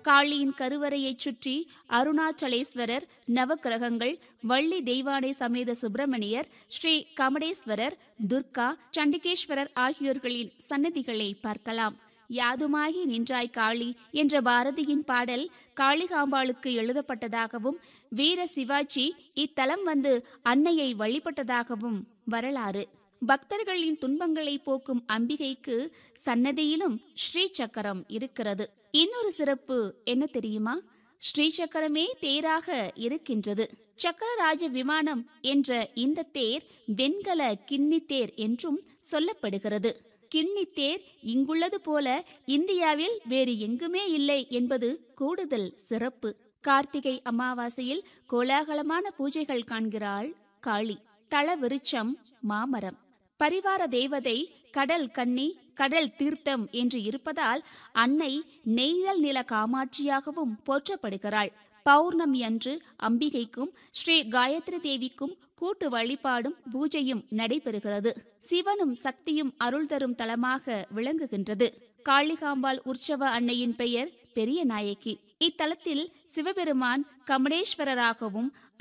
காளியின் கருவறையைச் சுற்றி அருணாச்சலேஸ்வரர் நவக்கிரகங்கள் வள்ளி தெய்வானை சமேத சுப்பிரமணியர் ஸ்ரீ கமடேஸ்வரர் துர்கா சண்டிகேஸ்வரர் ஆகியோர்களின் சன்னதிகளை பார்க்கலாம் யாதுமாகி நின்றாய் காளி என்ற பாரதியின் பாடல் காளிகாம்பாளுக்கு எழுதப்பட்டதாகவும் வீர சிவாஜி இத்தலம் வந்து அன்னையை வழிபட்டதாகவும் வரலாறு பக்தர்களின் துன்பங்களை போக்கும் அம்பிகைக்கு சன்னதியிலும் ஸ்ரீ சக்கரம் இருக்கிறது இன்னொரு சிறப்பு என்ன தெரியுமா ஸ்ரீ சக்கரமே தேராக இருக்கின்றது சக்கரராஜ விமானம் என்ற இந்த தேர் வெண்கல கிண்ணி தேர் என்றும் சொல்லப்படுகிறது கிண்ணி தேர் இங்குள்ளது போல இந்தியாவில் வேறு எங்குமே இல்லை என்பது கூடுதல் சிறப்பு கார்த்திகை அமாவாசையில் கோலாகலமான பூஜைகள் காண்கிறாள் காளி தள விருட்சம் மாமரம் பரிவார தேவதை கடல் கன்னி கடல் தீர்த்தம் என்று இருப்பதால் அன்னை நெய்தல் நில காமாட்சியாகவும் போற்றப்படுகிறாள் பௌர்ணமி அன்று அம்பிகைக்கும் ஸ்ரீ காயத்ரி தேவிக்கும் கூட்டு வழிபாடும் பூஜையும் நடைபெறுகிறது சிவனும் சக்தியும் அருள் தரும் தலமாக விளங்குகின்றது காளிகாம்பாள் உற்சவ அன்னையின் பெயர் பெரிய நாயகி இத்தலத்தில் சிவபெருமான் கமடேஸ்வரராகவும்